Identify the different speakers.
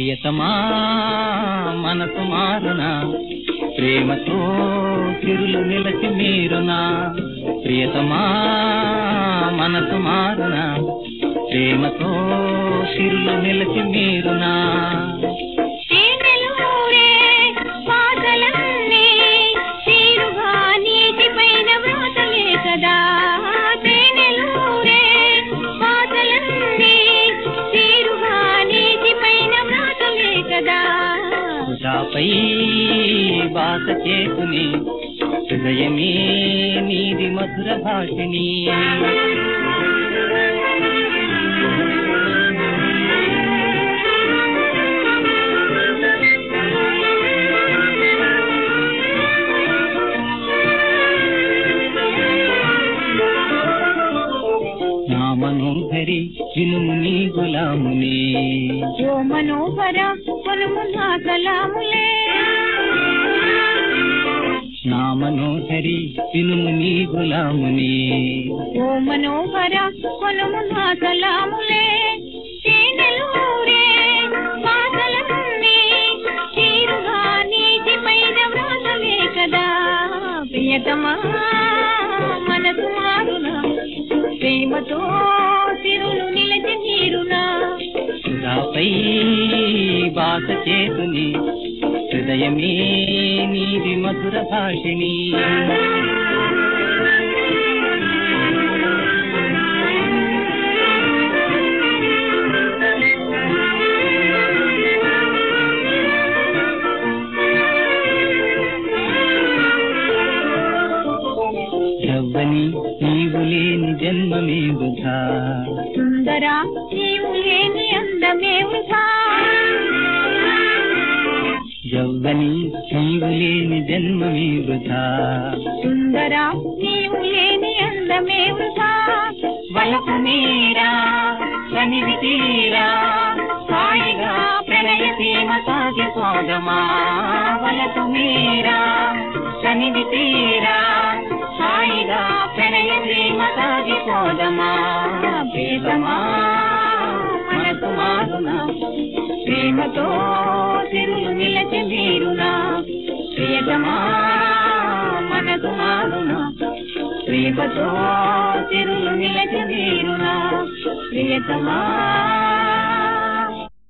Speaker 1: ప్రియతమా మనసు మారునా ప్రేమతో చిరులు నిలచి మీరునా ప్రియతమా మనసు మారునా ప్రేమతో చిరులు నిలచి మీరునా
Speaker 2: తేనెలూరే పాటలన్నీ తీరుగా నీటిపైన వ్రాతలే కదా తేనెలూరే పాటలన్నీ తీరుగా నీటిపైన వ్రాతలే కదా
Speaker 1: ఉషాపై బాస చేసుని హృదయమే నీది మధుర భాషిణి నా మనోహరి వినుము నీ గులాముని
Speaker 2: ఓ మనోహర కొనుము నా సలాములే
Speaker 1: నా మనోహరి వినుము నీ గులాముని
Speaker 2: ఓ మనోహర కొనుము నా సలాములే తేనెలూరే పాటలన్నీ తీరుగా నీటిపైన వ్రాతలే కదా ప్రియతమా మనసు మారునా ప్రేమతో తిరులు నిలచి నీరునా
Speaker 1: సుధాపై బాస చేసుని హృదయమే నీది మధుర భాషిణి యవ్వని నీవు లేని జన్మమే వృధా
Speaker 2: సుందరా నీవు లేని అందమే వృధా
Speaker 1: యవ్వని నీవు లేని జన్మమే వృధా
Speaker 2: సుందరా నీవు లేని అందమే వృధా
Speaker 1: వలపు మీరా కనివి తీరా హాయిగా ప్రణయ సీమ సాగిపోదమా వలపు మీరా కనివి తీరా హాయిగా ప్రణయ సీమ సాగిపోదమా ప్రియతమా మనసు మారునా ప్రేమతో తిరులు నిలచి మీరునా ప్రియతమా మనసు మారునా ప్రేమతో తిరులు నిలచి మీరునా ప్రియతమా